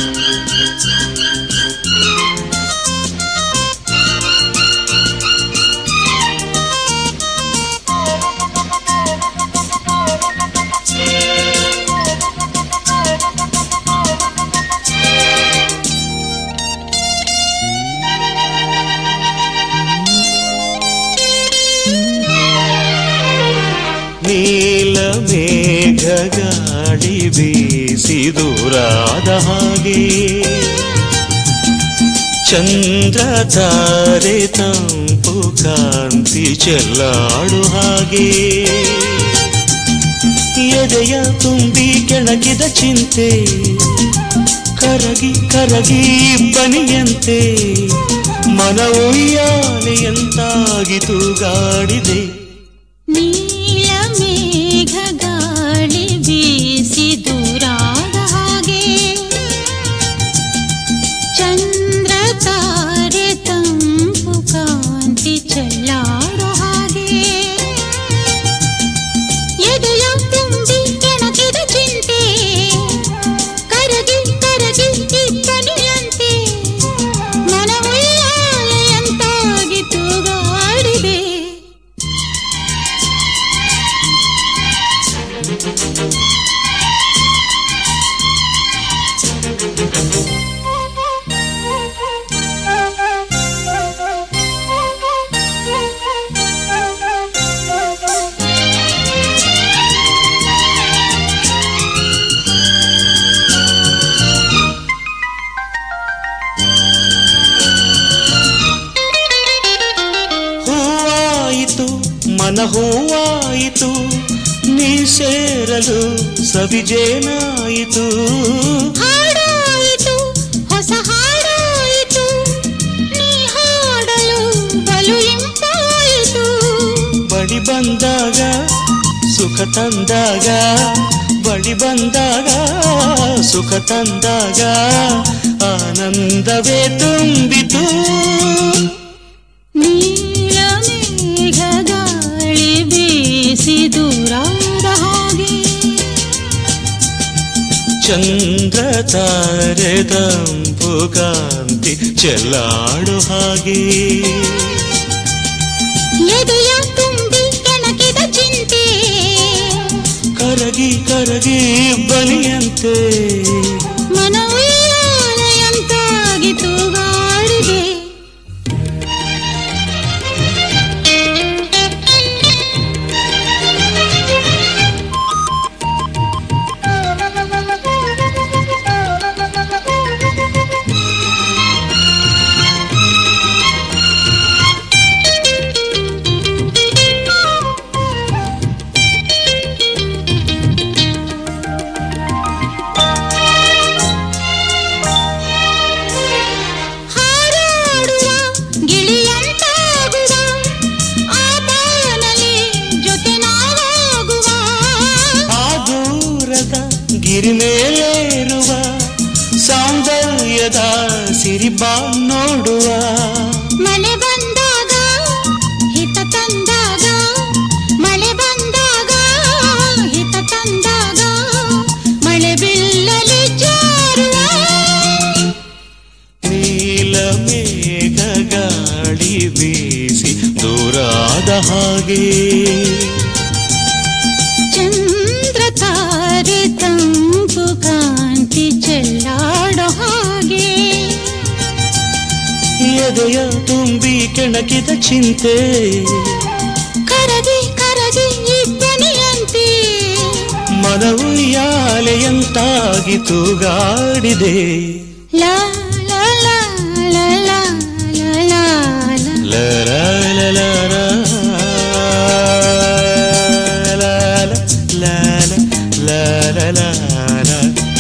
ನೀಲ ಮೇಘ ಗಾಳಿ ಬೀಸಿ ದೂರಾದ ಹಾಗೆ ಚಂದ್ರ ತಾರೆ ತಂಪು ಕಾಂತಿ ಚೆಲ್ಲಾಡು ಹಾಗೆ ಎದೆಯ ತುಂಬಿ ಕೆಣಕಿದ ಚಿಂತೆ ಕರಗಿ ಕರಗಿ ಬನಿಯಂತೆ ಮನವೊಯ್ಯಾಲೆಯಂತಾಗಿತು ಗಾಡಿದೆ ನೀಲ ಮೇಘ ಗಾಳಿ ಬೀಸಿ ದೂರಾದ ಹಾಗೆ ಚಂದ್ರ ತಾರೆ ತಂಪು ಕಾಂತಿ ಚೆಲ್ಲಾಡೋ ಹಾಗೆ ಎದೆಯ ತುಂಬಿ ಕೆಣಕಿದ ಚಿಂತೆ ಕರಗಿ ಕರಗಿ ಇಬ್ಬನಿಯಂತೆ ಮನವೊಯ್ಯಾಲೆಯಂತಾಗಿ ತೂಗಾಡಿದೆ ಹೂವಾಯಿತು ಮನ ಹೂವಾಯಿತು ನೀ ಸೇರಲು ಸವಿಜೇನಾಯಿತು ಹಾಡಾಯಿತು ಹೊಸ ಹಾಡಾಯಿತು ನೀ ಹಾಡಲು ಬಲು ಇಂಪಾಯಿತು ಬಳಿ ಬಂದಾಗ ಸುಖ ತಂದಾಗ ಬಳಿ ಬಂದಾಗ ಸುಖ ತಂದಾಗ ಆನಂದವೇ ತುಂಬಿತು ನೀಲ ಮೇಘ ಗಾಳಿ ಬೀಸಿ ದೂರಾದ ಹಾಗೆ ಚಂದ್ರ ತಾರೆ ತಂಪು ಕಾಂತಿ ಚೆಲ್ಲಾಡು ಹಾಗೆ ಎದೆಯ ತುಂಬಿ ಕೆಣಕಿದ ಚಿಂತೆ ಕರಗಿ ಕರಗಿ ಬಲಿಯಂತೆ ಮನವೊಯ್ಯಾಲೆಯಂತಾಗಿ ತೂಗಾಡಿದೆ ಹಾರಾಡುವ ಗಿಳಿಯಂತಾಗುವ ಆ ಬಾನಲಿ ಜೊತೆ ನಾವಾಗುವ ಆ ದೂರದ ಗಿರಿ ಮೇಲೇರುವ ಸೌಂದರ್ಯದ ಸಿರಿಬಾ ನೋಡುವ ಮಳೆ ಬಂದಾಗ ಹಿತ ತಂದಾಗ ಮಳೆ ಬಂದಾಗ ಹಿತ ತಂದಾಗ ಮಳೆ ಬಿಲ್ಲಲಿ ಜಾರುವ ನೀಲ ಮೇಘ ಗಾಳಿ ಬೀಸಿ ದೂರಾದ ಹಾಗೆ ಚಂದ್ರ ತಾರೆ ತಂಪು ಕಾಂತಿ ಚೆಲ್ಲಾಡೋ ಹಾಗೆ ಎದೆಯ ತುಂಬಿ ಕೆಣಕಿದ ಚಿಂತೆ ಕರಗಿ ಕರಗಿ ಇಬ್ಬನಿಯಂತೆ ಮನವು ಯಾಲೆಯಂತಾಗಿ ತೂಗಾಡಿದೆ ಲಾ ಲಾ ಲಾ ಲಾ ಲಾ ಲಾ ಲಾ ಲಾ. ಲರ ಲರ ಲಾಲ ಲಾಲ ಲಾಲ ಲಾಲ